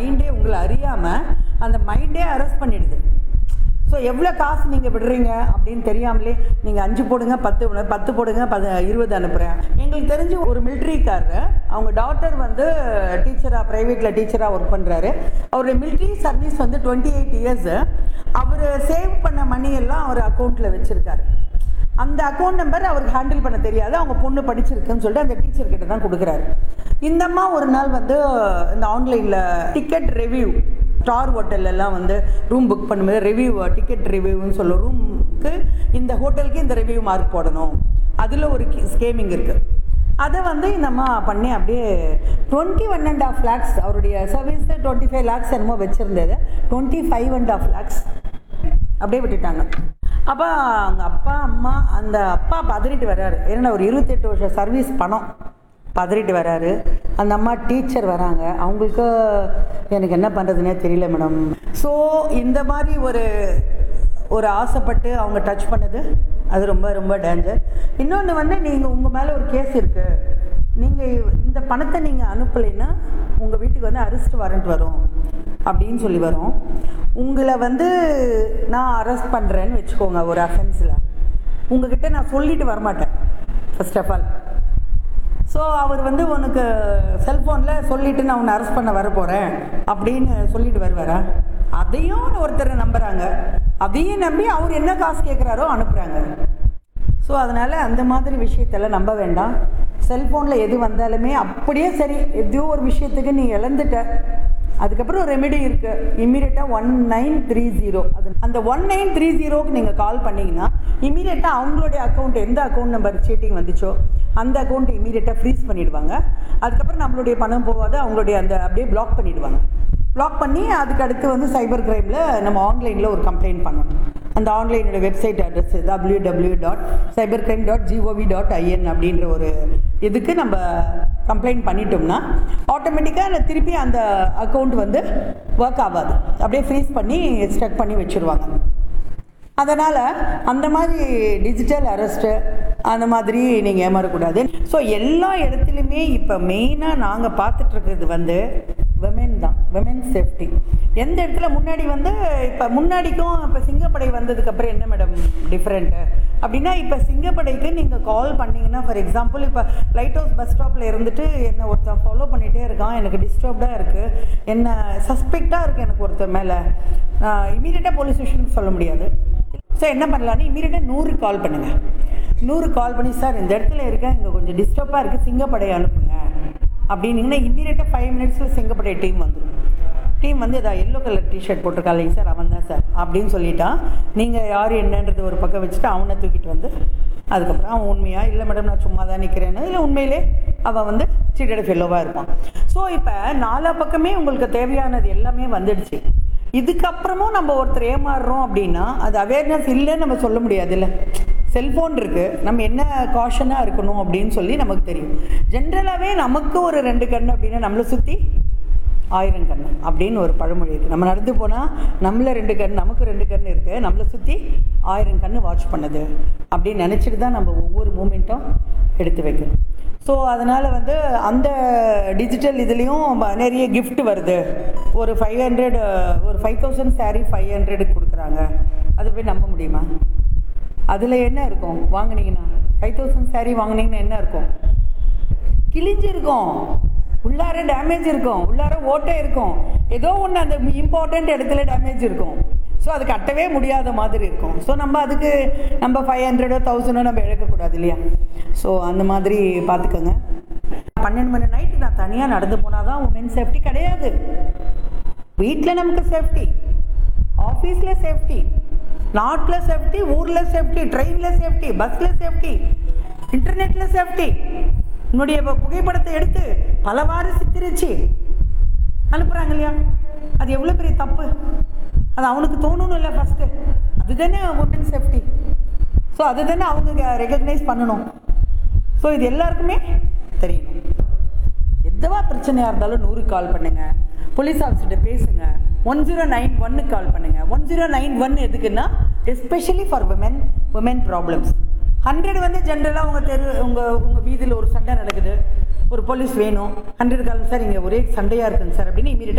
மைண்டே உங்களை அறியாமல் அந்த மைண்டே அரெஸ்ட் பண்ணிடுது ஸோ எவ்வளோ காசு நீங்கள் விடுறீங்க அப்படின்னு தெரியாமலே நீங்கள் அஞ்சு போடுங்க பத்து போடுங்க, பத்து போடுங்க பத இருபது அனுப்புகிறேன் எங்களுக்கு தெரிஞ்சு ஒரு மிலிட்ரிக்காரரு அவங்க டாட்டர் வந்து டீச்சராக ப்ரைவேட்டில் டீச்சராக ஒர்க் பண்ணுறாரு அவருடைய மிலிட்ரி சர்வீஸ் வந்து டுவெண்ட்டி எயிட் இயர்ஸு அவர் சேவ் பண்ண மணி எல்லாம் அவர் அக்கௌண்ட்டில் வச்சுருக்காரு அந்த அக்கௌண்ட் நம்பர் அவருக்கு ஹேண்டில் பண்ண தெரியாது அவங்க பொண்ணு படிச்சிருக்குன்னு சொல்லிட்டு அந்த டீச்சர் கிட்ட தான் கொடுக்குறாரு இந்த அம்மா ஒரு நாள் வந்து இந்த ஆன்லைனில் டிக்கெட் ரிவ்யூ ஸ்டார் ஹோட்டல்லாம் வந்து ரூம் புக் பண்ணும்போது ரிவ்யூ டிக்கெட் ரிவ்யூன்னு சொல்ல ரூமுக்கு இந்த ஹோட்டலுக்கு இந்த ரிவ்யூ மார்க் போடணும் அதில் ஒரு ஸ்கேமிங் இருக்குது அதை வந்து இந்த அம்மா பண்ணி அப்படியே twenty one and half lakhs அவருடைய சர்வீஸ் டுவெண்ட்டி ஃபைவ் லேக்ஸ் என்னமோ வச்சுருந்தது twenty five and half lakhs அப்படியே விட்டுட்டாங்க அப்போ அவங்க அப்பா அம்மா அந்த அப்பா பதறிட்டு வர்றாரு ஏன்னா ஒரு இருபத்தெட்டு வருஷம் சர்வீஸ் பணம் பதறிட்டு வராரு அந்த அம்மா டீச்சர் வராங்க அவங்களுக்கு எனக்கு என்ன பண்ணுறதுனே தெரியல மேடம் ஸோ இந்த மாதிரி ஒரு ஒரு ஆசைப்பட்டு அவங்க டச் பண்ணது அது ரொம்ப ரொம்ப டேஞ்சர் இன்னொன்று வந்து நீங்கள் உங்கள் மேலே ஒரு கேஸ் இருக்குது நீங்கள் இந்த பணத்தை நீங்கள் அனுப்பலைன்னா உங்கள் வீட்டுக்கு வந்து அரெஸ்ட் வாரண்ட் வரும் அப்படின்னு சொல்லி வரும் உங்களை வந்து நான் அரெஸ்ட் பண்ணுறேன்னு வச்சுக்கோங்க ஒரு அஃபென்ஸில் உங்ககிட்ட நான் சொல்லிட்டு வரமாட்டேன் ஃபர்ஸ்ட் ஆஃப் ஆல் ஸோ அவர் வந்து உனக்கு செல்ஃபோனில் சொல்லிட்டு நான் உன்னை அரெஸ்ட் பண்ண வர போகிறேன் அப்படின்னு சொல்லிட்டு வருவாரா அதையும் ஒருத்தர் நம்புகிறாங்க அதையும் நம்பி அவர் என்ன காசு கேட்குறாரோ அனுப்புகிறாங்க ஸோ அதனால் அந்த மாதிரி விஷயத்தெல்லாம் நம்ப வேண்டாம் செல்ஃபோனில் எது வந்தாலுமே அப்படியே சரி எதையோ ஒரு விஷயத்துக்கு நீ இழந்துட்ட அதுக்கப்புறம் ரெமெடி இருக்குது இம்மீடியட்டாக ஒன் நைன் த்ரீ ஜீரோ அது அந்த ஒன் நைன் த்ரீ ஜீரோக்கு நீங்கள் கால் பண்ணிங்கன்னா இம்மீடியட்டாக அவங்களுடைய அக்கௌண்ட் எந்த அக்கௌண்ட் நம்பர் சீட்டிங் வந்துச்சோ அந்த அக்கௌண்ட்டை இம்மீடியட்டாக ஃப்ரீஸ் பண்ணிடுவாங்க அதுக்கப்புறம் நம்மளுடைய பணம் போகாது அவங்களுடைய அந்த அப்படியே பிளாக் பண்ணிடுவாங்க பிளாக் பண்ணி அதுக்கு அடுத்து வந்து சைபர் கிரைமில் நம்ம ஆன்லைனில் ஒரு கம்ப்ளைண்ட் பண்ணணும் அந்த ஆன்லைனோட website address W W dot cyber crime dot GOV dot IN அப்படின்ற ஒரு இதுக்கு நம்ம கம்ப்ளைண்ட் பண்ணிட்டோம்னா ஆட்டோமேட்டிக்காக திருப்பி அந்த அக்கௌண்ட் வந்து ஒர்க் ஆகாது அப்படியே ஃப்ரீஸ் பண்ணி ஸ்டக் பண்ணி வச்சுருவாங்க அதனால் அந்த மாதிரி டிஜிட்டல் அரெஸ்ட்டு அந்த மாதிரி நீங்கள் ஏமாறக்கூடாது ஸோ எல்லா இடத்துலையுமே இப்போ மெயினாக நாங்கள் பார்த்துட்ருக்கிறது வந்து விமென் தான் விமென் சேஃப்டி எந்த இடத்துல முன்னாடி வந்து இப்போ முன்னாடிக்கும் இப்போ சிங்கப்படை வந்ததுக்கப்புறம் என்ன மேடம் டிஃப்ரெண்ட்டு அப்படின்னா இப்போ சிங்கப்படைக்கு நீங்கள் கால் பண்ணீங்கன்னா ஃபார் எக்ஸாம்பிள் இப்போ லைட் ஹவுஸ் பஸ் ஸ்டாப்பில் இருந்துட்டு என்னை ஒருத்தன் ஃபாலோ பண்ணிகிட்டே இருக்கான் எனக்கு டிஸ்டர்ப்டாக இருக்குது என்ன சஸ்பெக்டாக இருக்குது எனக்கு ஒருத்தர் மேலே இமீடியட்டாக போலீஸ் ஸ்டேஷனுக்கு சொல்ல முடியாது ஸோ என்ன பண்ணலான்னு இமீடியட்டாக நூறு கால் பண்ணுங்கள் நூறு கால் பண்ணி சார் இந்த இடத்துல இருக்கேன் இங்கே கொஞ்சம் டிஸ்டர்பாக இருக்குது சிங்கப்படையை அனுப்புங்க அப்படின்னீங்கன்னா இம்மீடியட்டாக ஃபைவ் மினிட்ஸில் சிங்கப்படை டீம் வந்துடும் டீம் வந்து இதை எல்லோ கலர் டிஷர்ட் போட்டிருக்கா இல்லைங்க சார் அவன் தான் சார் அப்படின்னு சொல்லிட்டான் நீங்கள் யார் என்னன்றது ஒரு பக்கம் வச்சுட்டு அவனை தூக்கிட்டு வந்து அதுக்கப்புறம் அவன் உண்மையா இல்லை மேடம் நான் சும்மா தான் நிற்கிறேன்னு இல்லை உண்மையிலே அவன் வந்து சீட்டட் ஃபெல்லோவாக இருப்பான் ஸோ இப்போ நாலா பக்கமே உங்களுக்கு தேவையானது எல்லாமே வந்துடுச்சு இதுக்கப்புறமும் நம்ம ஒருத்தர் ஏமாறுறோம் அப்படின்னா அது அவேர்னஸ் இல்லைன்னு நம்ம சொல்ல முடியாதுல்ல செல்ஃபோன் இருக்குது நம்ம என்ன காஷனாக இருக்கணும் அப்படின்னு சொல்லி நமக்கு தெரியும் ஜென்ரலாகவே நமக்கு ஒரு ரெண்டு கண் அப்படின்னா நம்மளை சுற்றி ஆயிரம் கண் அப்படின்னு ஒரு பழமொழி இருக்குது நம்ம நடந்து போனால் நம்மள ரெண்டு கண் நமக்கு ரெண்டு கண் இருக்குது நம்மளை சுற்றி ஆயிரம் கண் வாட்ச் பண்ணுது அப்படின்னு நினச்சிட்டு தான் நம்ம ஒவ்வொரு மூமெண்ட்டும் எடுத்து வைக்கணும் ஸோ அதனால் வந்து அந்த டிஜிட்டல் இதுலேயும் நிறைய gift வருது ஒரு ஃபைவ் ஹண்ட்ரட் ஒரு ஃபைவ் தௌசண்ட் சாரீ ஃபைவ் ஹண்ட்ரடுக்கு கொடுக்குறாங்க அது போய் நம்ப முடியுமா அதில் என்ன இருக்கும் வாங்குனீங்கன்னா ஃபைவ் தௌசண்ட் சாரீ வாங்குனீங்கன்னா என்ன இருக்கும் கிழிஞ்சிருக்கும் உள்ளார டேமேஜ் இருக்கும் உள்ளார ஓட்டை இருக்கும் ஏதோ ஒன்று அந்த இம்பார்ட்டண்ட் இடத்துல டேமேஜ் இருக்கும் ஸோ அது கட்டவே முடியாத மாதிரி இருக்கும் ஸோ நம்ம அதுக்கு நம்ம ஃபைவ் ஹண்ட்ரடோ தௌசண்டோ நம்ம இழக்கக்கூடாது இல்லையா ஸோ அந்த மாதிரி பார்த்துக்கோங்க பன்னெண்டு மணி நைட்டு நான் தனியாக நடந்து போனால் தான் உமன் சேஃப்டி கிடையாது வீட்டில் நமக்கு சேஃப்டி ஆஃபீஸில் சேஃப்டி நாட்டில் சேஃப்டி ஊரில் சேஃப்டி ட்ரெயினில் சேஃப்டி பஸ்ஸில் சேஃப்டி இன்டர்நெட்டில் சேஃப்டி உன்னுடைய பு- புகைப்படத்தை எடுத்து பலவாறு சித்தரிச்சு அனுப்புகிறாங்க இல்லையா அது எவ்வளோ பெரிய தப்பு அது அவனுக்கு தோணணும் இல்லை ஃபஸ்ட்டு அதுதானே உமன் சேஃப்டி ஸோ அதுதானே அவங்க ரெகக்னைஸ் பண்ணணும் ஸோ இது எல்லாருக்குமே தெரியணும் எந்தவா பிரச்சனையாக இருந்தாலும் நூறு கால் பண்ணுங்க போலீஸ் ஆஃபீஸர்கிட்ட பேசுங்க ஒன் ஜீரோ நைன் ஒன்னுக்கு கால் பண்ணுங்க ஒன் ஜீரோ நைன் ஒன் எதுக்குன்னா எஸ்பெஷலி ஃபார் women women ப்ராப்ளம்ஸ் ஹண்ட்ரட் வந்து ஜென்ரலாக உங்கள் தெரு உங்கள் உங்கள் வீதியில் ஒரு சண்டை நடக்குது ஒரு போலீஸ் வேணும் ஹண்ட்ரட் கால் சார் இங்கே ஒரே சண்டையாக இருக்குங்க சார் அப்படின்னு இமீடியட்டாக